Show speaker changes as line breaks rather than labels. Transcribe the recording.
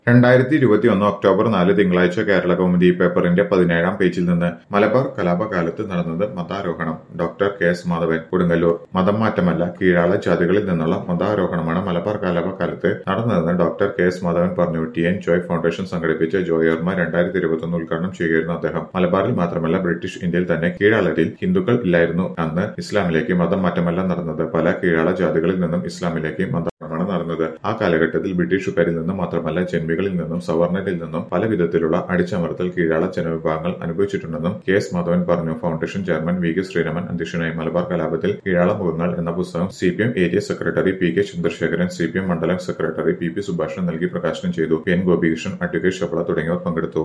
രണ്ടായിരത്തി ഇരുപത്തിയൊന്ന് ഒക്ടോബർ നാല് തിങ്കളാഴ്ച കേരള കൗമുദി പേപ്പറിന്റെ പതിനേഴാം പേജിൽ നിന്ന് മലബാർ കലാപകാലത്ത് നടന്നത് മതാരോഹണം doctor K S Madhavan Kodungallur മതം മാറ്റമല്ല കീഴാള ജാതികളിൽ നിന്നുള്ള മതാരോഹണമാണ് മലബാർ കലാപകാലത്ത് നടന്നതെന്ന് ഡോക്ടർ കെ എസ് മാധവൻ പറഞ്ഞു ടി എൻ ജോയ് ഫൗണ്ടേഷൻ സംഘടിപ്പിച്ച ജോയർമ രണ്ടായിരത്തി ഇരുപത്തൊന്ന് ഉദ്ഘാടനം ചെയ്യുകയായിരുന്നു അദ്ദേഹം മലബാറിൽ മാത്രമല്ല ബ്രിട്ടീഷ് ഇന്ത്യയിൽ തന്നെ കീഴാളരിൽ ഹിന്ദുക്കൾ ഇല്ലായിരുന്നു അന്ന് ഇസ്ലാമിലേക്ക് മതം മാറ്റമല്ല നടന്നത് പല കീഴാള ജാതികളിൽ നിന്നും ഇസ്ലാമിലേക്ക് മതമാണ് നടന്നത് ആ കാലഘട്ടത്തിൽ ബ്രിട്ടീഷുകാരിൽ നിന്നും മാത്രമല്ല ജന്മികളിൽ നിന്നും സവർണരിൽ നിന്നും പല വിധത്തിലുള്ള അടിച്ചമർത്തൽ കീഴാള ജനവിഭാഗങ്ങൾ അനുഭവിച്ചിട്ടുണ്ടെന്നും കെ എസ് മാധവൻ പറഞ്ഞു foundation chairman V K Sreeraman അധ്യക്ഷനായി മലബാർ കലാപത്തിൽ കീഴാള മുഖങ്ങൾ എന്ന പുസ്തകം C P M area secretary P K Chandrasekharan C P M മണ്ഡലം സെക്രട്ടറി പി പി സുഭാഷ് നൽകി പ്രകാശനം ചെയ്തു P N Gopikrishnan advocate Shabala തുടങ്ങിയവർ പങ്കെടുത്തു